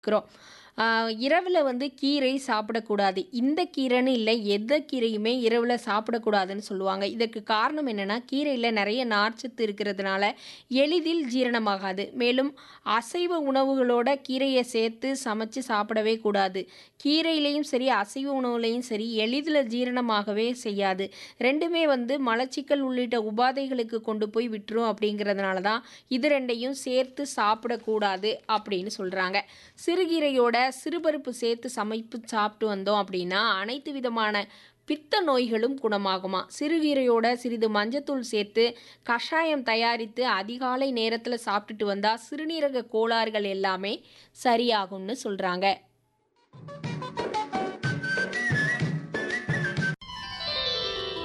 க்கிறோம். ஆ இரவுல வந்து கீரை சாப்பிடக்கூடாது. இந்த கீரைன்னு இல்ல, எந்த கீரையுமே இரவுல சாப்பிடக்கூடாதுன்னு சொல்லுவாங்க. இதற்கு காரணம் என்னன்னா, கீரையில நெறைய நார்ச்சத்து இருக்கிறதுனால, எளிதில் ஜீரணமாகாது. மேலும் அசைவ உணவுகளோட கீரைய சேர்த்து சமைச்சு சாப்பிடவே கூடாது. கீரையிலயும் சரி, அசைவ உணவுலயும் சரி, எளிதில ஜீரணமாகவே செய்யாது. 2மே வந்து மலச்சிக்கல் உள்ளிட்ட உபாதைகளுக்கு கொண்டு போய் விட்டுரும் அப்படிங்கிறதுனால தான், இது 2யும் சேர்த்து சாப்பிடக்கூடாது அப்படின்னு சொல்றாங்க. சிறுகீரையோட சிறுபருப்பு சேர்த்து சமைப்பு சாப்பிட்டு வந்தோம் அப்படின்னா, அனைத்து விதமான பித்த நோய்களும் குணமாகுமாம். சிறுகீரையோட சிறிது மஞ்சத்தூள் சேர்த்து கஷாயம் தயாரித்து அதிகாலை நேரத்தில சாப்பிட்டுட்டு வந்தா, சிறுநீரக கோளாறுகள் எல்லாமே சரியாகும்னு சொல்றாங்க.